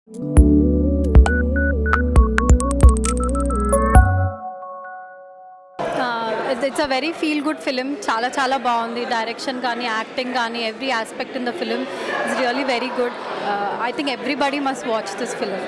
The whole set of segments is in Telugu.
It's a very feel good film చాలా చాలా బాగుంది డైరెక్షన్ కానీ యాక్టింగ్ కానీ every aspect in the film it's really very good I think everybody must watch this film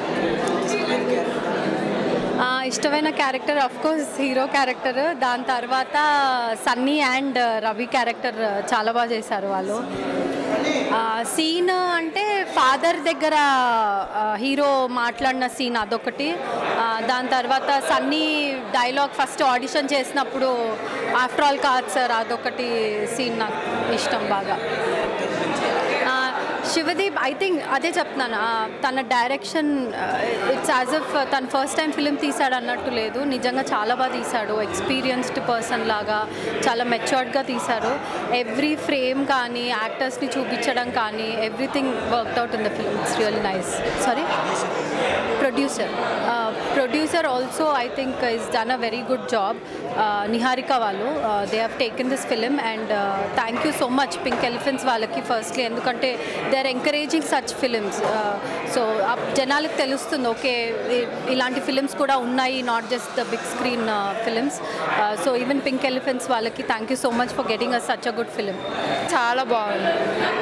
ఇష్టమైన character of course hero character దాని తర్వాత సన్నీ అండ్ రవి క్యారెక్టర్ చాలా బాగా చేశారు వాళ్ళు సీన్ అంటే ఫాదర్ దగ్గర హీరో మాట్లాడిన సీన్ అదొకటి ఆ, దాని తర్వాత సన్నీ డైలాగ్ ఫస్ట్ ఆడిషన్ చేసినప్పుడు ఆఫ్టర్ ఆల్ కాదు సార్ అదొకటి సీన్ నాకు ఇష్టం బాగా ఆ, శివదీప్ ఐ థింక్ అదే చెప్తున్నాను ఆ, తన డైరెక్షన్ ఇట్స్ యాజ్ ఇఫ్ తన ఫస్ట్ టైం ఫిలిం తీశాడు అన్నట్టు లేదు నిజంగా చాలా బాగా తీశాడు ఎక్స్పీరియన్స్డ్ పర్సన్ లాగా చాలా మెచ్యూర్డ్గా తీశారు ఎవ్రీ ఫ్రేమ్ కానీ యాక్టర్స్ని చూపించడం కానీ everything worked out in the film it's really nice sorry producer producer also I think is done a very good job Niharika వాళ్ళు they have taken this film and thank you so much Pink Elephants వాళ్ళకి ఫస్ట్లీ ఎందుకంటే they are encouraging such films so జనాలకు తెలుస్తుంది ఓకే ఇలాంటి ఫిలిమ్స్ కూడా ఉన్నాయి not just the big screen films so even Pink Elephants వాళ్ళకి thank you so much for getting a such a good film చాలా బాగుంది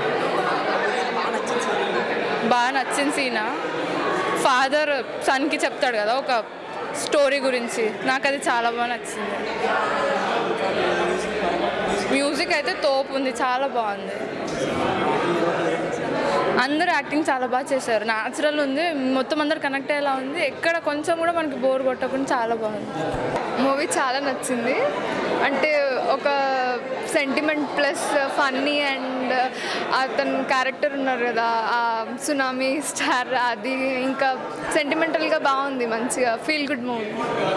బాగా నచ్చిన సీన్ ఫాదర్ సన్కి చెప్తాడు కదా ఒక స్టోరీ గురించి నాకు అది చాలా బాగా నచ్చింది మ్యూజిక్ అయితే తోపు ఉంది చాలా బాగుంది అందరూ యాక్టింగ్ చాలా బాగా చేశారు న్యాచురల్ ఉంది మొత్తం అందరు కనెక్ట్ అయ్యేలా ఉంది ఎక్కడ కొంచెం కూడా మనకి బోర్ కొట్టకుండా చాలా బాగుంది మూవీ చాలా నచ్చింది అంటే ఒక సెంటిమెంట్ ప్లస్ ఫన్నీ అండ్ అతని క్యారెక్టర్ ఉన్నారు కదా ఆ సునామీ స్టార్ అది ఇంకా సెంటిమెంటల్గా బాగుంది మంచిగా feel good movie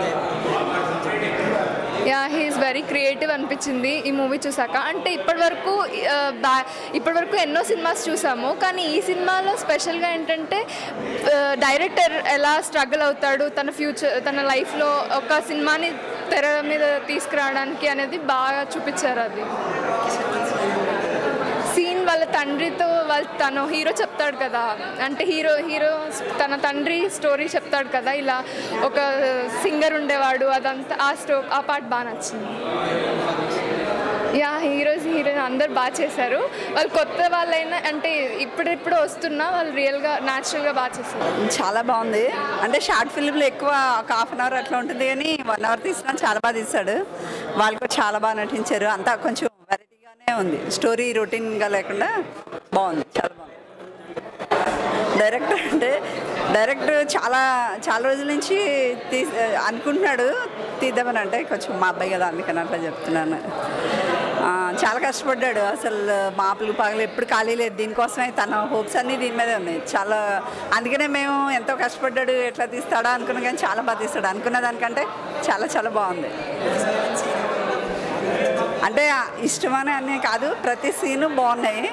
yeah he's very creative అనిపించింది ఈ మూవీ చూసాక అంటే ఇప్పటివరకు ఆ, బా ఇప్పటివరకు ఎన్నో సినిమాస్ చూసాము కానీ ఈ సినిమాలో స్పెషల్గా ఏంటంటే డైరెక్టర్ ఎలా స్ట్రగుల్ అవుతాడు తన ఫ్యూచర్ తన లైఫ్లో ఒక సినిమాని తెర మీద తీసుకురావడానికి అనేది బాగా చూపించారు అది సీన్ వాళ్ళ తండ్రితో వాళ్ళ తను హీరో చెప్తాడు కదా అంటే హీరో హీరో తన తండ్రి స్టోరీ చెప్తాడు కదా ఇలా ఒక సింగర్ ఉండేవాడు అదంతా ఆ స్టో ఆ పార్ట్ బాగా నచ్చింది యా హీరోస్ హీరోయిన్ అందరు బాగా చేశారు వాళ్ళు కొత్త వాళ్ళైనా అంటే ఇప్పుడిప్పుడు వస్తున్నా వాళ్ళు రియల్గా న్యాచురల్గా బాగా చేశారు చాలా బాగుంది అంటే షార్ట్ ఫిల్మ్లో ఎక్కువ ఒక హాఫ్ అన్ అవర్ అట్లా ఉంటుంది కానీ వన్ అవర్ తీసినా చాలా బాగా తీశాడు వాళ్ళు కూడా చాలా బాగా నటించారు అంతా కొంచెం వెరైటీగానే ఉంది స్టోరీ రొటీన్గా లేకుండా బాగుంది చాలా బాగుంది డైరెక్టర్ అంటే డైరెక్టర్ చాలా చాలా రోజుల నుంచి తీ అనుకుంటున్నాడు తీద్దామని అంటే కొంచెం మా అబ్బాయి కదా అందుకని అట్లా చెప్తున్నాను ఆ, చాలా కష్టపడ్డాడు అసలు మాపులు పగలు ఎప్పుడు ఖాళీ లేదు దీనికోసమే తన హోప్స్ అన్నీ దీని మీదే ఉన్నాయి చాలా అందుకనే మేము ఎంతో కష్టపడ్డాడు ఎట్లా తీస్తాడా అనుకున్నాం కానీ చాలా బాగా తీస్తాడు అనుకున్న దానికంటే చాలా చాలా బాగుంది అంటే ఇష్టమని అన్నీ కాదు ప్రతి సీను బాగున్నాయి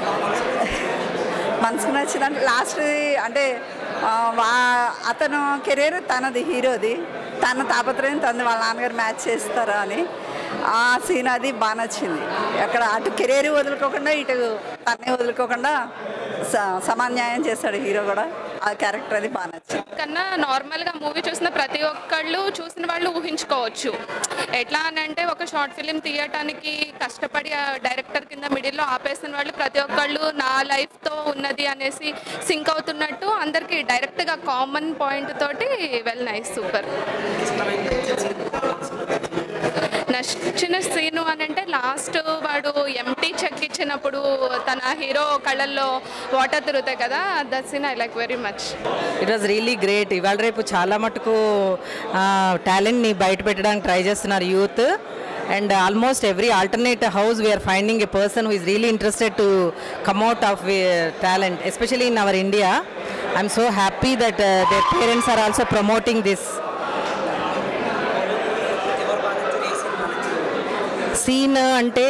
మనసుకు నచ్చిందంటే లాస్ట్ అంటే ఆ, వా అతను కెరీర్ తనది హీరోది తన తాపత్రయం తనది వాళ్ళ నాన్నగారు మ్యాచ్ చేస్తారా అని ఆ సీన్ అది బాగా నచ్చింది అక్కడ అటు కెరీర్ వదులుకోకుండా ఇటు తన్నే వదులుకోకుండా స- సమాన్యాయం చేస్తాడు హీరో కూడా ఆ క్యారెక్టర్ అది బాగా నచ్చింది కన్నా నార్మల్గా మూవీ చూసిన ప్రతి ఒక్కళ్ళు చూసిన వాళ్ళు ఊహించుకోవచ్చు ఎట్లా అని అంటే ఒక షార్ట్ ఫిలిం తీయటానికి కష్టపడి ఆ డైరెక్టర్ కింద మిడిల్లో ఆపేసిన వాళ్ళు ప్రతి ఒక్కళ్ళు నా లైఫ్తో ఉన్నది అనేసి సింక్ అవుతున్నట్టు అందరికీ డైరెక్ట్గా కామన్ పాయింట్ తోటి వెల్ నైస్ సూపర్ నచ్చిన సీను అని అంటే లాస్ట్ వాడు ఎంటీ చెక్ ఇచ్చినప్పుడు తన హీరో కళ్ళల్లో వాటర్ తిరుగుతాయి కదా that scene I like very much it was really great ఇవాళ రేపు చాలా మటుకు టాలెంట్ని బయట పెట్టడానికి ట్రై చేస్తున్నారు youth and almost every alternate house we are finding a person who is really interested to come out of talent especially in our India I'm so happy that their parents are also promoting this scene అంటే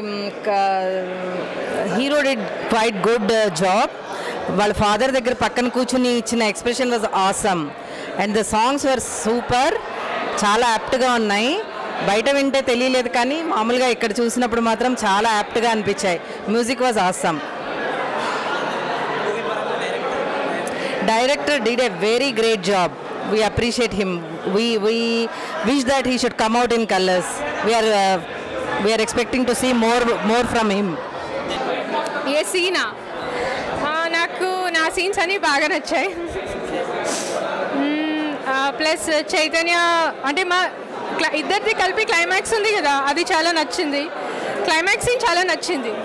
hero did quite good job వాళ్ళ ఫాదర్ దగ్గర పక్కన కూర్చుని ఇచ్చిన expression was awesome and the songs were super చాలా యాప్ట్గా ఉన్నాయి బయట వింటే తెలియలేదు కానీ మామూలుగా ఇక్కడ చూసినప్పుడు మాత్రం చాలా యాప్ట్గా అనిపించాయి music was awesome Director did a very great job. We appreciate him. We we wish that he should come out in colors. We are uh, we are expecting to see more more from him. ఏ సీనా నాకు నా సీన్స్ అన్నీ బాగా నచ్చాయి ప్లస్ చైతన్య అంటే మా క్ల- ఇద్దరిది కలిపి క్లైమాక్స్ ఉంది కదా అది చాలా నచ్చింది క్లైమాక్స్ సీన్ చాలా నచ్చింది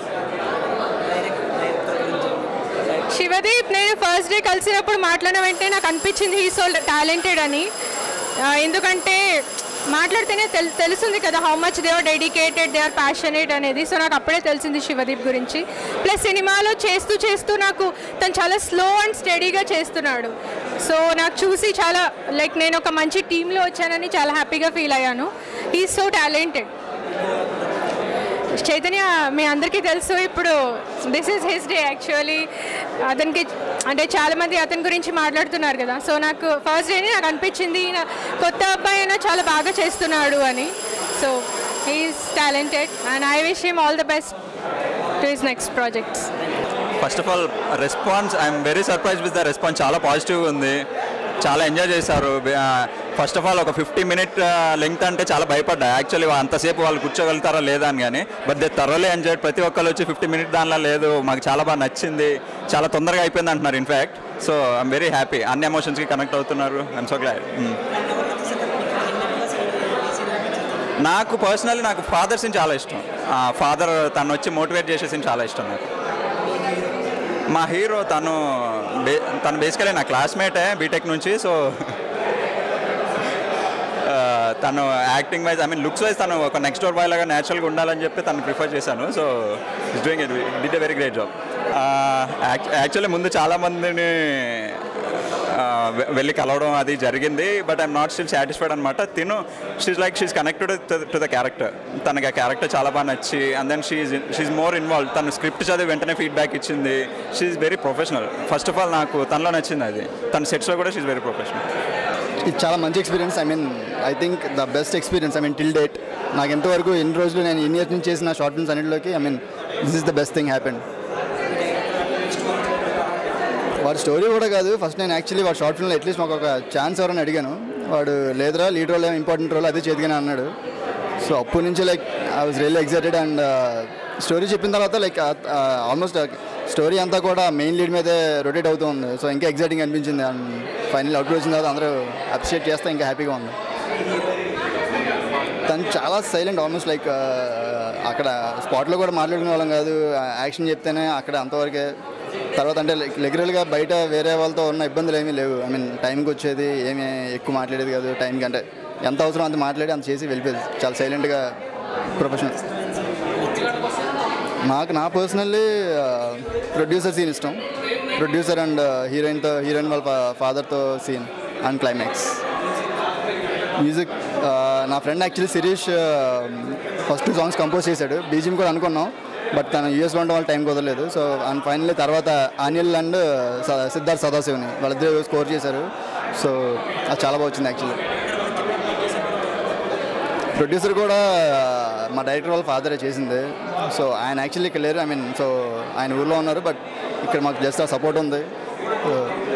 శివదీప్ నేను ఫస్ట్ డే కలిసినప్పుడు మాట్లాడిన వెంటనే నాకు అనిపించింది హీ సో టాలెంటెడ్ అని ఆ, ఎందుకంటే మాట్లాడితేనే తెల్ తెలుస్తుంది కదా how much they are dedicated they are passionate అనేది సో నాకు అప్పుడే తెలిసింది శివదీప్ గురించి ప్లస్ సినిమాలో చేస్తూ చేస్తూ నాకు తను చాలా స్లో అండ్ స్టడీగా చేస్తున్నాడు సో నాకు చూసి చాలా లైక్ నేను ఒక మంచి టీంలో వచ్చానని చాలా హ్యాపీగా ఫీల్ అయ్యాను హీ సో టాలెంటెడ్ చైతన్య మీ అందరికీ తెలుసు ఇప్పుడు this is his day actually అతనికి అంటే చాలామంది అతని గురించి మాట్లాడుతున్నారు కదా సో నాకు ఫస్ట్ డేనే నాకు అనిపించింది ఈయన కొత్త అబ్బాయి అయినా చాలా బాగా చేస్తున్నాడు అని so he's talented and I wish him all the best to his next projects first of all response I'm very surprise with the response చాలా పాజిటివ్ ఉంది చాలా ఎంజాయ్ చేశారు ఫస్ట్ ఆఫ్ ఆల్ ఒక ఫిఫ్టీ మినిట్ లెంగ్త్ అంటే చాలా భయపడ్డా యాక్చువల్లీ అంతసేపు వాళ్ళు కూర్చోగలుగుతారా లేదా అని కానీ బట్ దే థరోలీ ఎంజాయ్ ప్రతి ఒక్కరు వచ్చి ఫిఫ్టీ మినిట్ దానిలో లేదు మాకు చాలా బాగా నచ్చింది చాలా తొందరగా అయిపోయింది అంటున్నారు in fact so I'm very happy అన్ని ఎమోషన్స్కి కనెక్ట్ అవుతున్నారు ఐఎమ్ సో గ్లాడ్ నాకు పర్సనల్లీ నాకు ఫాదర్ సీన్ చాలా ఇష్టం ఫాదర్ తను వచ్చి మోటివేట్ చేసే సీన్ చాలా ఇష్టం నాకు మా హీరో తను బే తను బేసికలీ నా క్లాస్మేటే బీటెక్ నుంచి సో ఆ, తను acting wise I mean looks wise తను ఒక నెక్స్ట్ డోర్ బాయ్ లాగా న్యాచురల్గా ఉండాలని చెప్పి తను ప్రిఫర్ చేశాను so is doing it did a very great job actually ముందు చాలామందిని ఆ, వె- వెళ్ళి కలవడం అది జరిగింది but I'm not still satisfied అనమాట తిను she's like she's connected to the character తనకి ఆ క్యారెక్టర్ చాలా బాగా నచ్చి and then she's she's more involve తను స్క్రిప్ట్ చదివి వెంటనే ఫీడ్బ్యాక్ ఇచ్చింది she's very professional first of all నాకు తనలో నచ్చింది అది తన సెట్స్లో కూడా షీజ్ వెరీ ప్రొఫెషనల్ ఇది చాలా మంచి experience I mean I think the best experience I mean till date నాకు ఎంతవరకు ఎన్ని రోజులు నేను ఇన్ని ఇయర్స్ నుంచి చేసిన షార్ట్ ఫిల్మ్స్ అన్నింటిలోకి I mean this is the best thing happened వాడు స్టోరీ కూడా కాదు ఫస్ట్ నేను యాక్చువల్లీ వాడు షార్ట్ ఫిల్మ్లో అట్లీస్ట్ మాకు ఒక ఛాన్స్ ఎవరైనా అడిగాను వాడు లేదురా లీడ్ రోల్ ఇంపార్టెంట్ రోల్ అదే చేతిగానే అన్నాడు సో అప్పటి నుంచి like I was really excited and story చెప్పిన తర్వాత లైక్ ఆల్మోస్ట్ స్టోరీ అంతా కూడా మెయిన్ లీడ్ మీదే రొటేట్ అవుతూ ఉంది సో ఇంకా ఎక్సైటింగ్ అనిపించింది అండ్ ఫైనల్ అవుట్ వచ్చిన తర్వాత అందరూ అప్రిషియేట్ చేస్తే ఇంకా హ్యాపీగా ఉంది తను చాలా సైలెంట్ ఆల్మోస్ట్ లైక్ అక్కడ స్పాట్లో కూడా మాట్లాడుకునే వాళ్ళం కాదు యాక్షన్ చెప్తేనే అక్కడ అంతవరకే తర్వాత అంటే లైక్ రెగ్యులర్గా బయట వేరే వాళ్ళతో ఉన్న ఇబ్బందులు ఏమీ లేవు ఐ మీన్ టైంకి వచ్చేది ఏమీ ఎక్కువ మాట్లాడేది కాదు టైంకి అంటే ఎంత అవసరం అంత మాట్లాడి అంత చేసి వెళ్ళిపోయేది చాలా సైలెంట్గా ప్రొఫెషనల్ నాకు నా పర్సనల్లీ ప్రొడ్యూసర్ సీన్ ఇష్టం ప్రొడ్యూసర్ అండ్ హీరోయిన్తో హీరోయిన్ వాళ్ళ ఫాదర్తో సీన్ అండ్ క్లైమాక్స్ మ్యూజిక్ ఆ, నా friend actually Shirish first two songs compose చేశాడు బీజిఎం కూడా అనుకున్నాం బట్ తను యూఎస్లో ఉండడం వల్ల టైం కుదరలేదు సో అండ్ ఫైనల్లీ తర్వాత అనిల్ అండ్ స- సిద్ధార్థ్ సదాశివని వాళ్ళిద్దరు స్కోర్ చేశారు సో అది చాలా బాగా వచ్చింది యాక్చువల్లీ ప్రొడ్యూసర్ కూడా మా డైరెక్టర్ వాళ్ళ ఫాదరే చేసింది సో ఆయన యాక్చువల్లీ ఇక్కడ లేరు ఐ మీన్ సో ఆయన ఊర్లో ఉన్నారు బట్ ఇక్కడ మాకు జస్ట్ ఆ సపోర్ట్ ఉంది సో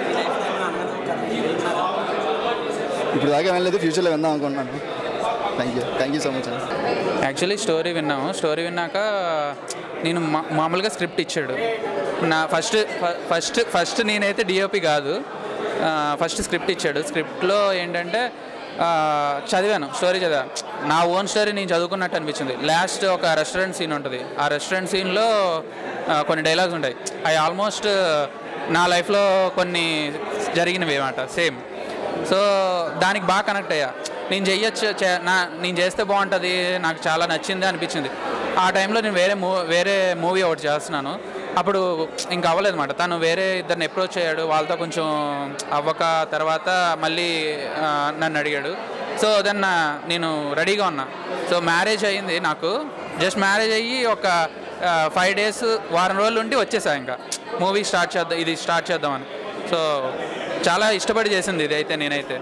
ఇప్పుడు దాకా వెళ్ళలేదు ఫ్యూచర్లో విందాం అనుకుంటున్నాను thank you thank you so much అండి యాక్చువల్లీ స్టోరీ విన్నాము స్టోరీ విన్నాక నేను మా- మామూలుగా స్క్రిప్ట్ ఇచ్చాడు నా ఫస్ట్ ఫస్ట్ ఫస్ట్ నేనైతే డిఓపి కాదు ఫస్ట్ స్క్రిప్ట్ ఇచ్చాడు స్క్రిప్ట్లో ఏంటంటే ఆ, చదివాను స్టోరీ చదివా నా ఓన్ స్టోరీ నేను చదువుకున్నట్టు అనిపించింది లాస్ట్ ఒక రెస్టారెంట్ సీన్ ఉంటుంది ఆ రెస్టారెంట్ సీన్లో కొన్ని డైలాగ్స్ ఉంటాయి అవి ఆల్మోస్ట్ నా లైఫ్లో కొన్ని జరిగినవి అన్నమాట సేమ్ సో దానికి బాగా కనెక్ట్ అయ్యా నేను చెయ్యొచ్చు చే- నా నేను చేస్తే బాగుంటుంది నాకు చాలా నచ్చింది అనిపించింది ఆ టైంలో నేను వేరే మూ వేరే మూవీ ఒకటి చేస్తున్నాను అప్పుడు ఇంకా అవ్వలేదు అనమాట తను వేరే ఇద్దరిని అప్రోచ్ అయ్యాడు వాళ్ళతో కొంచెం అవ్వక తర్వాత మళ్ళీ ఆ, నన్ను అడిగాడు సో దెన్ నేను రెడీగా ఉన్నా సో మ్యారేజ్ అయ్యింది నాకు జస్ట్ మ్యారేజ్ అయ్యి ఒక ఫైవ్ డేస్ వారం రోజులు ఉండి వచ్చేసా ఇంకా మూవీ స్టార్ట్ చేద్దాం ఇది స్టార్ట్ చేద్దామని సో చాలా ఇష్టపడి చేసింది ఇది అయితే నేనైతే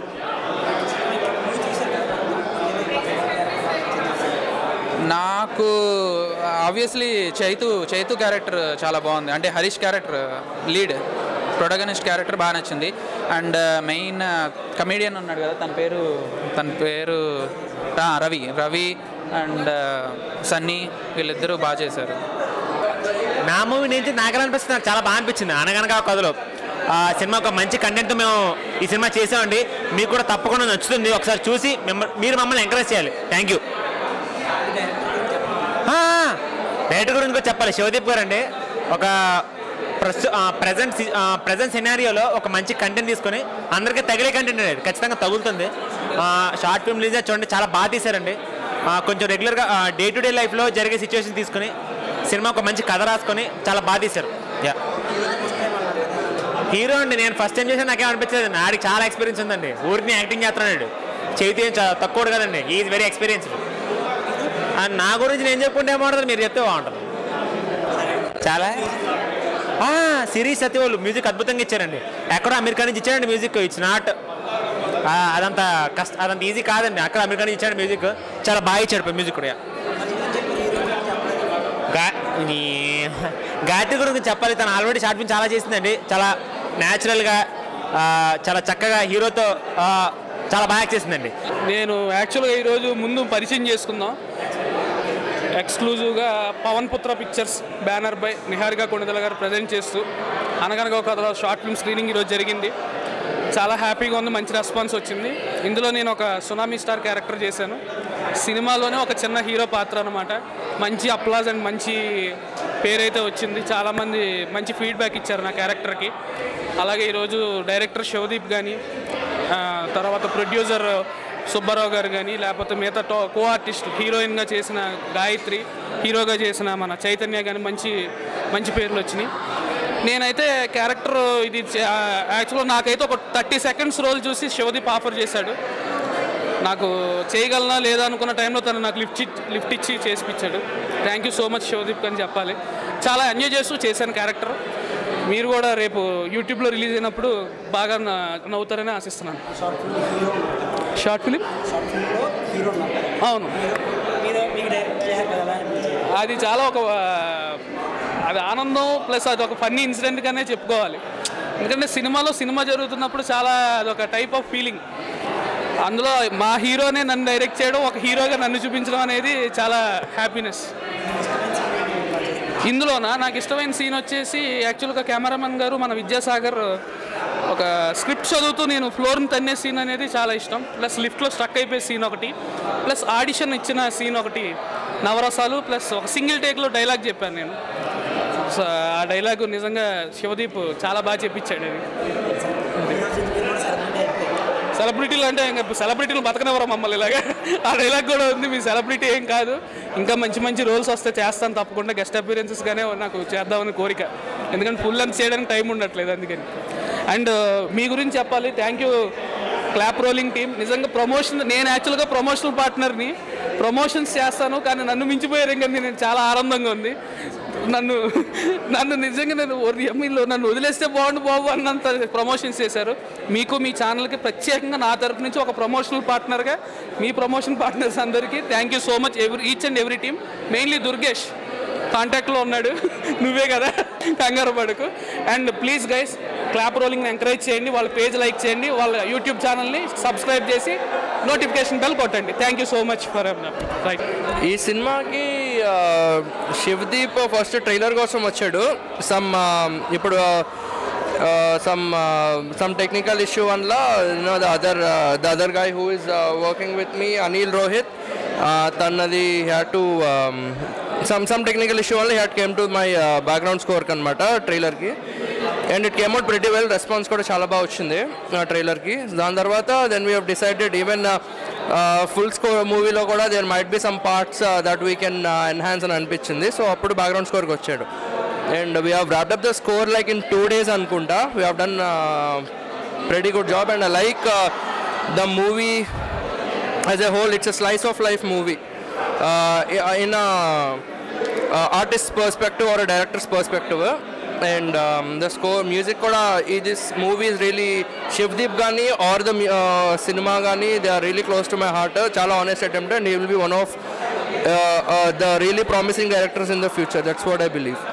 నాకు ఆబ్వియస్లీ చైతు చైతు క్యారెక్టర్ చాలా బాగుంది అంటే Harish character lead protagonist character బాగా నచ్చింది అండ్ మెయిన్ కమేడియన్ ఉన్నాడు కదా తన పేరు తన పేరు ఆ, రవి రవి అండ్ సన్నీ వీళ్ళిద్దరూ బాగా చేశారు నా మూవీ నుంచి నాకు అనిపిస్తుంది నాకు చాలా బాగా అనిపించింది అనగనగా కథలో ఆ సినిమా ఒక మంచి కంటెంట్ మేము ఈ సినిమా చేసామండి మీకు కూడా తప్పకుండా నచ్చుతుంది ఒకసారి చూసి మిమ్మ- మీరు మమ్మల్ని ఎంకరేజ్ చేయాలి థ్యాంక్ యూ డైరెక్టర్ గురించి కూడా చెప్పాలి శివదీప్ గారు అండి ఒక ప్రస్తు ప్రజెంట్ ప్రజెంట్ సినారియోలో ఒక మంచి కంటెంట్ తీసుకొని అందరికీ తగిలే కంటెంట్ అనేది ఖచ్చితంగా తగులుతుంది షార్ట్ ఫిల్మ్ రిలీజ్ చూడండి చాలా బాగా తీశారండి ఆ, కొంచెం రెగ్యులర్గా డే టు డే లైఫ్లో జరిగే సిచ్యువేషన్ తీసుకొని సినిమా ఒక మంచి కథ రాసుకొని చాలా బాగా తీశారు యా హీరో అండి నేను ఫస్ట్ టైం చేసి నాకేం అనిపించలేదు నాడికి చాలా ఎక్స్పీరియన్స్ ఉందండి ఊరికి యాక్టింగ్ చేస్తున్నాడు చేతి ఏం చాలా తక్కువ కదండి ఈజ్ వెరీ ఎక్స్పీరియన్స్డ్ అండ్ నా గురించి నేను చెప్పుకుంటే ఏమంటుంది మీరు చెప్తే బాగుంటుంది చాలా సిరీస్ సత్య వాళ్ళు మ్యూజిక్ అద్భుతంగా ఇచ్చారండి ఎక్కడో అమెరికా నుంచి ఇచ్చారండి మ్యూజిక్ ఇట్స్ నాట్ అదంత కష్ట అదంత ఈజీ కాదండి అక్కడ అమెరికా నుంచి ఇచ్చాడు మ్యూజిక్ చాలా బాగా ఇచ్చాడు మ్యూజిక్ కూడా గా- ఈ- గాయత్రి గురించి చెప్పాలి తను ఆల్రెడీ షార్ట్ ఫిల్మ్ చాలా చేసిందండి చాలా న్యాచురల్గా చాలా చక్కగా హీరోతో ఆ, చాలా బాగా యాక్ట్ చేసిందండి నేను యాక్చువల్గా ఈరోజు ముందు పరిచయం చేసుకుందాం ఎక్స్క్లూజివ్గా Pavan Putra pictures banner by Niharika Konidela గారు ప్రజెంట్ చేస్తూ అనగనగా ఒక కథలో షార్ట్ ఫిల్మ్ స్క్రీనింగ్ ఈరోజు జరిగింది చాలా హ్యాపీగా ఉంది మంచి రెస్పాన్స్ వచ్చింది ఇందులో నేను ఒక సునామీ స్టార్ క్యారెక్టర్ చేశాను సినిమాలోనే ఒక చిన్న హీరో పాత్ర అనమాట మంచి అప్లాజ్ అండ్ మంచి పేరైతే వచ్చింది చాలామంది మంచి ఫీడ్బ్యాక్ ఇచ్చారు నా క్యారెక్టర్కి అలాగే ఈరోజు డైరెక్టర్ శివదీప్ కానీ తర్వాత ప్రొడ్యూసర్ సుబ్బారావు గారు కానీ లేకపోతే మిగతా టో కో ఆర్టిస్ట్ హీరోయిన్గా చేసిన గాయత్రి హీరోగా చేసిన మన చైతన్య కానీ మంచి మంచి పేర్లు వచ్చినాయి నేనైతే క్యారెక్టర్ ఇది యాక్చువల్గా నాకైతే ఒక థర్టీ సెకండ్స్ రోల్ చూసి శివదీప్ ఆఫర్ చేశాడు నాకు చేయగలనా లేదా అనుకున్న టైంలో తను నాకు లిఫ్ట్ ఇచ్చి లిఫ్ట్ ఇచ్చి చేసిపించాడు thank you so much Shivdeep అని చెప్పాలి చాలా ఎంజాయ్ చేస్తూ చేశాను క్యారెక్టర్ మీరు కూడా రేపు యూట్యూబ్లో రిలీజ్ అయినప్పుడు బాగా న- నవ్వుతారని ఆశిస్తున్నాను షార్ట్ ఫిలిం అవును అది చాలా ఒక అది ఆనందం ప్లస్ అది ఒక ఫన్నీ ఇన్సిడెంట్గానే చెప్పుకోవాలి ఎందుకంటే సినిమాలో సినిమా జరుగుతున్నప్పుడు చాలా అదొక టైప్ ఆఫ్ ఫీలింగ్ అందులో మా హీరోనే నన్ను డైరెక్ట్ చేయడం ఒక హీరోగా నన్ను చూపించడం అనేది చాలా హ్యాపీనెస్ ఇందులోనా నాకు ఇష్టమైన సీన్ వచ్చేసి యాక్చువల్గా కెమెరామెన్ గారు మన విద్యాసాగర్ ఒక స్క్రిప్ట్ చదువుతూ నేను ఫ్లోర్ని తన్నే సీన్ అనేది చాలా ఇష్టం ప్లస్ లిఫ్ట్లో స్టక్ అయిపోయే సీన్ ఒకటి ప్లస్ ఆడిషన్ ఇచ్చిన సీన్ ఒకటి నవరసాలు ప్లస్ ఒక సింగిల్ టేక్లో డైలాగ్ చెప్పాను నేను సో ఆ డైలాగ్ నిజంగా శివదీప్ చాలా బాగా చెప్పించాడు అది సెలబ్రిటీలు అంటే ఇంకా సెలబ్రిటీలు బతకనివ్వరు మమ్మల్ని ఇలాగా ఆ డైలాగ్ కూడా ఉంది మీ సెలబ్రిటీ ఏం కాదు ఇంకా మంచి మంచి రోల్స్ వస్తే చేస్తాను తప్పకుండా గెస్ట్ అపీరెన్సెస్గానే నాకు చేద్దామని కోరిక ఎందుకంటే ఫుల్ లెంత్ చేయడానికి టైం ఉండట్లేదు అందుకని అండ్ మీ గురించి చెప్పాలి thank you clap rolling team నిజంగా ప్రమోషన్ నేను యాక్చువల్గా ప్రమోషనల్ పార్ట్నర్ని ప్రమోషన్స్ చేస్తాను కానీ నన్ను మించిపోయారు ఇంకా నేను చాలా ఆనందంగా ఉంది నన్ను నన్ను నిజంగా నేను ఎమ్మెల్యే నన్ను వదిలేస్తే బాగుండు బాబు అన్నంత ప్రమోషన్స్ చేశారు మీకు మీ ఛానల్కి ప్రత్యేకంగా నా తరపు నుంచి ఒక ప్రమోషనల్ పార్ట్నర్గా మీ ప్రమోషన్ పార్ట్నర్స్ అందరికీ thank you so much every each and every team mainly Durgesh కాంటాక్ట్లో ఉన్నాడు నువ్వే కదా కంగారు పడకు అండ్ ప్లీజ్ గైస్ క్లాప్ రోలింగ్ని ఎంకరేజ్ చేయండి వాళ్ళ పేజ్ లైక్ చేయండి వాళ్ళ యూట్యూబ్ ఛానల్ని సబ్స్క్రైబ్ చేసి నోటిఫికేషన్ బెల్ కొట్టండి thank you so much for right ఈ సినిమాకి ఆ, శివదీప్ ఫస్ట్ ట్రైలర్ కోసం వచ్చాడు సమ్ ఇప్పుడు సమ్ సమ్ టెక్నికల్ ఇష్యూ వల్ల you know the other the other guy who is working with me Anil Rohit తనది had to some some technical issue వల్ల had came to my background స్కోర్కి అనమాట ట్రైలర్కి and it came out pretty well response కూడా చాలా బాగా వచ్చింది ఆ ట్రైలర్కి దాని తర్వాత then we have decided even full score మూవీలో కూడా there might be some parts that we can enhance అని అనిపించింది సో అప్పుడు బ్యాక్గ్రౌండ్ స్కోర్కి వచ్చాడు and we have wrapped up the score like in two days అనుకుంటా we have done pretty good job and I like uh, the movie as a whole it's a slice of life movie uh, in a uh, artist's perspective or a director's perspective and um, the score music kuda i- this movie is really Shivdeep Gani or the mu- uh, cinema Gani they are really close to my heart chala honest attempt and he will be one of uh, uh, the really promising directors in the future that's what I believe